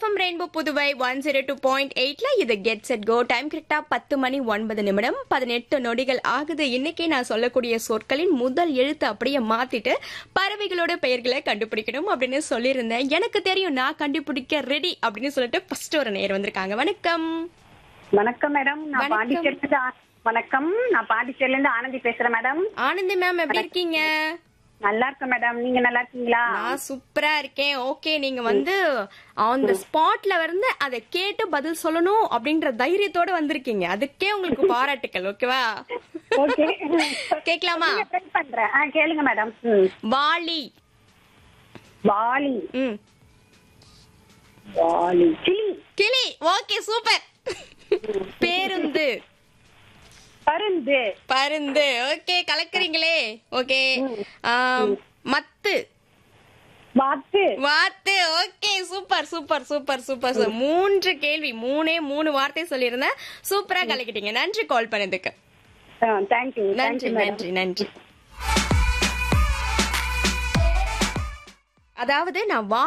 FM rainbow Puduvai one zero two point எயிட்ல இது get set go time கரெக்டா பத்து மணி ஒன்பது நிமிடம் பதினெட்டு நொடிகள் ஆகுது இன்னைக்கு நான் சொல்லக்கூடிய சொற்களின் முதல் எழுத்து அப்படியே மாத்திட்டு பறவைகளோட பெயர்களை கண்டுபிடிக்கணும் அப்படின்னு சொல்லியிருந்தேன் எனக்கு தெரியும் நான் கண்டுபிடிக்க ரெடி அப்படின்னு சொல்லிட்டு ஃபர்ஸ்ட் ஒரு நேர் வந்திருக்காங்க வணக்கம் வணக்கம் மேடம் நான் வணக்கம். பாண்டிச்சேரில இருந்து ஆ- வணக்கம் நான் பாண்டிச்சேரில இருந்து ஆனந்தி பேசுறேன் மேடம் ஆனந்தி மேம் எப்படி இருக்கீங்க நல்லா இருக்கேன் மேடம் நீங்க நல்லா இருக்கீங்களா நான் சூப்பரா இருக்கேன் ஓகே நீங்க வந்து ஆன் த ஸ்பாட்ல வந்து அதை கேட்டு பதில் சொல்லணும் அப்படின்ற தைரியத்தோட வந்திருக்கீங்க அதுக்கே உங்களுக்கு பாராட்டுக்கள் ஓகேவா ஓகே கேட்கலாமா ட்ரை பண்றேன் ஆ கேளுங்க மேடம் ம். வாலி வாலி ம் வாலி கிளி கிளி ஓகே சூப்பர் பேருந்து பருந்து பருந்து ஓகே கலக்குறீங்களே ஓகே மத்து வாத்து வாத்து okay super super super super super மூன்று கேள்வி மூணே மூணு வார்த்தை சொல்லியிருந்தேன் சூப்பரா கலக்கிட்டீங்க நன்றி கால் பண்ணதுக்கு தேங்க்யூ நன்றி நன்றி நன்றி அதாவது நான்